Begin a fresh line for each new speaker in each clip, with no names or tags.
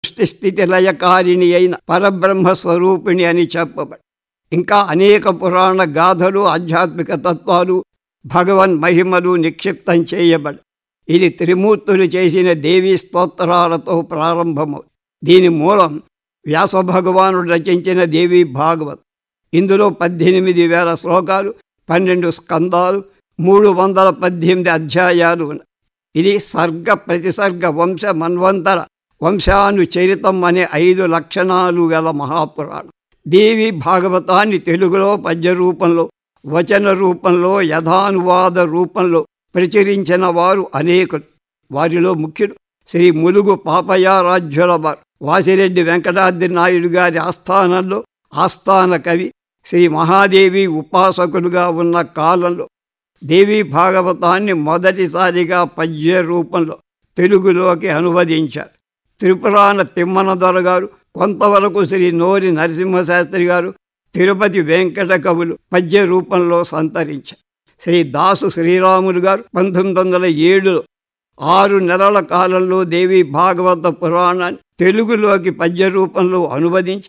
సృష్టి స్థితి లయకారిణి అయిన పరబ్రహ్మ స్వరూపిణి అని చెప్పబడి ఇంకా అనేక పురాణ గాథలు ఆధ్యాత్మిక తత్వాలు భగవన్ మహిమలు నిక్షిప్తం చేయబడి ఇది త్రిమూర్తులు చేసిన దేవీ స్తోత్రాలతో ప్రారంభమవు దీని మూలం వ్యాస భగవానుడు రచించిన దేవీ భాగవత్ ఇందులో పద్దెనిమిది వేల శ్లోకాలు పన్నెండు స్కందాలు మూడు వందల పద్దెనిమిది అధ్యాయాలు ఉన్నాయి ఇది సర్గ ప్రతిసర్గ వంశ మన్వంతర వంశానుచరితం అనే ఐదు లక్షణాలు గల మహాపురాణం దేవి భాగవతాన్ని తెలుగులో పద్య రూపంలో వచన రూపంలో యథానువాద రూపంలో ప్రచురించిన వారు అనేకులు వారిలో ముఖ్యుడు శ్రీ ములుగు పాపయారాధ్యుల వారు వాసిరెడ్డి వెంకటాద్రి నాయుడు గారి ఆస్థానంలో ఆస్థాన కవి శ్రీ మహాదేవి ఉపాసకులుగా ఉన్న కాలంలో దేవీ భాగవతాన్ని మొదటిసారిగా పద్య రూపంలో తెలుగులోకి అనువదించారు త్రిపురాణ తిమ్మనదొర గారు కొంతవరకు శ్రీ నోరి నరసింహశాస్త్రి గారు తిరుపతి వెంకట కవులు పద్య రూపంలో సంతరించారు శ్రీ దాసు శ్రీరాములు గారు పంతొమ్మిది వందల ఏడులో ఆరు నెలల కాలంలో దేవి భాగవత పురాణాన్ని తెలుగులోకి పద్య రూపంలో అనువదించి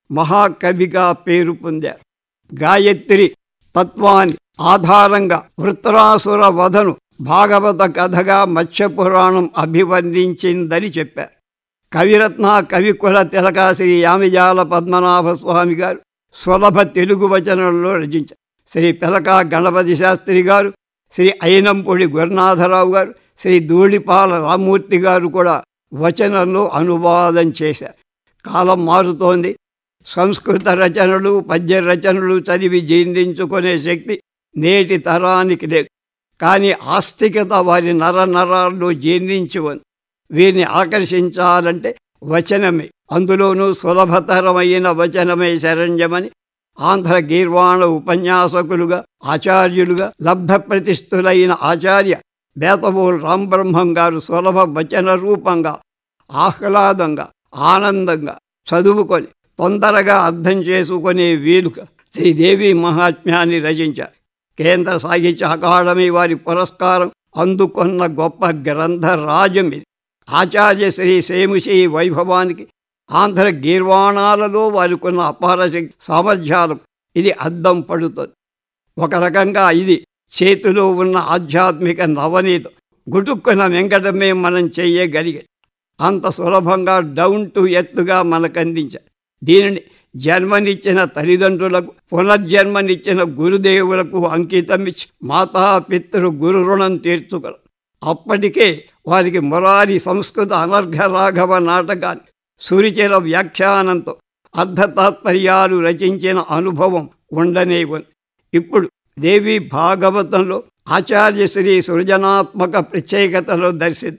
మహాకవిగా పేరు పొందారు గాయత్రి తత్వాన్ని ఆధారంగా వృత్రాసుర వధను భాగవత కథగా మత్స్య పురాణం అభివర్ణించిందని చెప్పారు కవిరత్న కవికుల తిలక శ్రీ యామిజాల పద్మనాభ స్వామి గారు సులభ తెలుగు వచనంలో రచించారు శ్రీ పిలక గణపతి శాస్త్రి గారు శ్రీ అయినంపొడి గురునాథరావు గారు శ్రీ ధూళిపాల రామ్మూర్తి గారు కూడా వచనంలో అనువాదం చేశారు కాలం మారుతోంది సంస్కృత రచనలు పద్య రచనలు చదివి జీర్ణించుకునే శక్తి నేటి తరానికి లేదు కానీ ఆస్తికత వారి నర నరాల్లో జీర్ణించి ఉంది వీరిని ఆకర్షించాలంటే వచనమే అందులోనూ సులభతరమైన వచనమే శరణ్యమని ఆంధ్ర గీర్వాణ ఉపన్యాసకులుగా ఆచార్యులుగా లబ్ధ ప్రతిష్ఠులైన ఆచార్య బేతబోల్ రాంబ్రహ్మం గారు సులభ వచన రూపంగా ఆహ్లాదంగా ఆనందంగా చదువుకొని తొందరగా అర్థం చేసుకునే వీలుగా శ్రీదేవి మహాత్మ్యాన్ని రచించారు కేంద్ర సాహిత్య అకాడమీ వారి పురస్కారం అందుకున్న గొప్ప గ్రంథ రాజం ఇది ఆచార్య శ్రీ సేముషి వైభవానికి ఆంధ్ర గీర్వాణాలలో వారికున్న అపార శక్తి సామర్థ్యాలకు ఇది అద్దం పడుతుంది ఒక రకంగా ఇది చేతిలో ఉన్న ఆధ్యాత్మిక నవనీతం గుటుక్కున వెంకటమే మనం చెయ్యగలిగే అంత సులభంగా డౌన్ టు ఎత్తుగా మనకు అందించారు దీనిని జన్మనిచ్చిన తల్లిదండ్రులకు పునర్జన్మనిచ్చిన గురుదేవులకు అంకితం ఇచ్చి మాతాపితృ గురు రుణం తీర్చుగలరు అప్పటికే వారికి మురారి సంస్కృత అనర్ఘ రాఘవ నాటకాన్ని సురిచిర వ్యాఖ్యానంతో అర్ధతాత్పర్యాలు రచించిన అనుభవం ఉండనే ఉంది ఇప్పుడు దేవి భాగవతంలో ఆచార్య శ్రీ సృజనాత్మక ప్రత్యేకతలో దర్శింది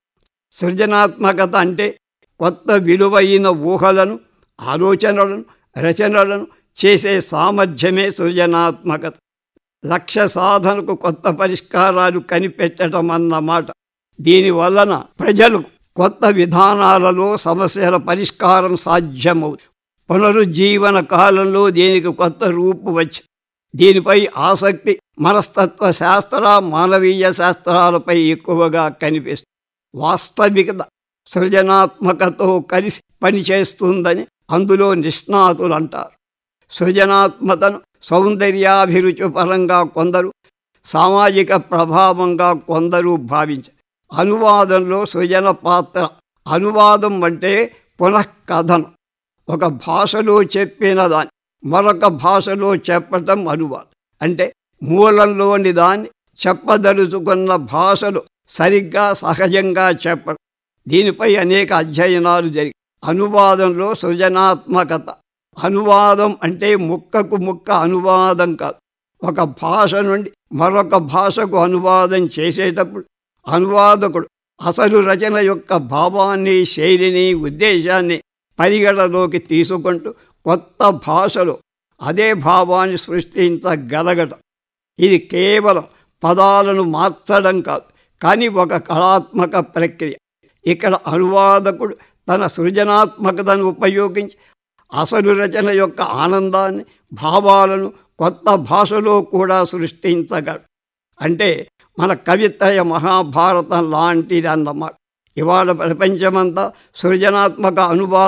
సృజనాత్మకత అంటే కొత్త విలువైన ఊహలను ఆలోచనలను రచనలను చేసే సామర్థ్యమే సృజనాత్మకత లక్ష్య సాధనకు కొత్త పరిష్కారాలు కనిపెట్టడం అన్నమాట దీనివలన ప్రజలకు కొత్త విధానాలలో సమస్యల పరిష్కారం సాధ్యమవుతుంది పునరుజ్జీవన కాలంలో దీనికి కొత్త రూపు వచ్చి దీనిపై ఆసక్తి మనస్తత్వ శాస్త్ర మానవీయ శాస్త్రాలపై ఎక్కువగా కనిపిస్తుంది వాస్తవికత సృజనాత్మకతో కలిసి పనిచేస్తుందని అందులో నిష్ణాతులు అంటారు సృజనాత్మతను సౌందర్యాభిరుచి పరంగా కొందరు సామాజిక ప్రభావంగా కొందరు భావించారు అనువాదంలో సృజన పాత్ర అనువాదం అంటే పునఃకథనం ఒక భాషలో చెప్పిన దాన్ని మరొక భాషలో చెప్పటం అనువాదం అంటే మూలంలోని దాన్ని చెప్పదలుచుకున్న భాషలో సరిగ్గా సహజంగా చెప్పడం దీనిపై అనేక అధ్యయనాలు జరిగి అనువాదంలో సృజనాత్మకత అనువాదం అంటే ముక్కకు ముక్క అనువాదం కాదు ఒక భాష నుండి మరొక భాషకు అనువాదం చేసేటప్పుడు అనువాదకుడు అసలు రచన యొక్క భావాన్ని శైలిని ఉద్దేశాన్ని పరిగణలోకి తీసుకుంటూ కొత్త భాషలో అదే భావాన్ని సృష్టించగలగటం ఇది కేవలం పదాలను మార్చడం కాదు కానీ ఒక కళాత్మక ప్రక్రియ ఇక్కడ అనువాదకుడు తన సృజనాత్మకతను ఉపయోగించి అసలు రచన యొక్క ఆనందాన్ని భావాలను కొత్త భాషలో కూడా సృష్టించగలడు అంటే మన కవిత్రయ మహాభారతం లాంటిది అన్నమాట ఇవాళ ప్రపంచమంతా సృజనాత్మక అనువాద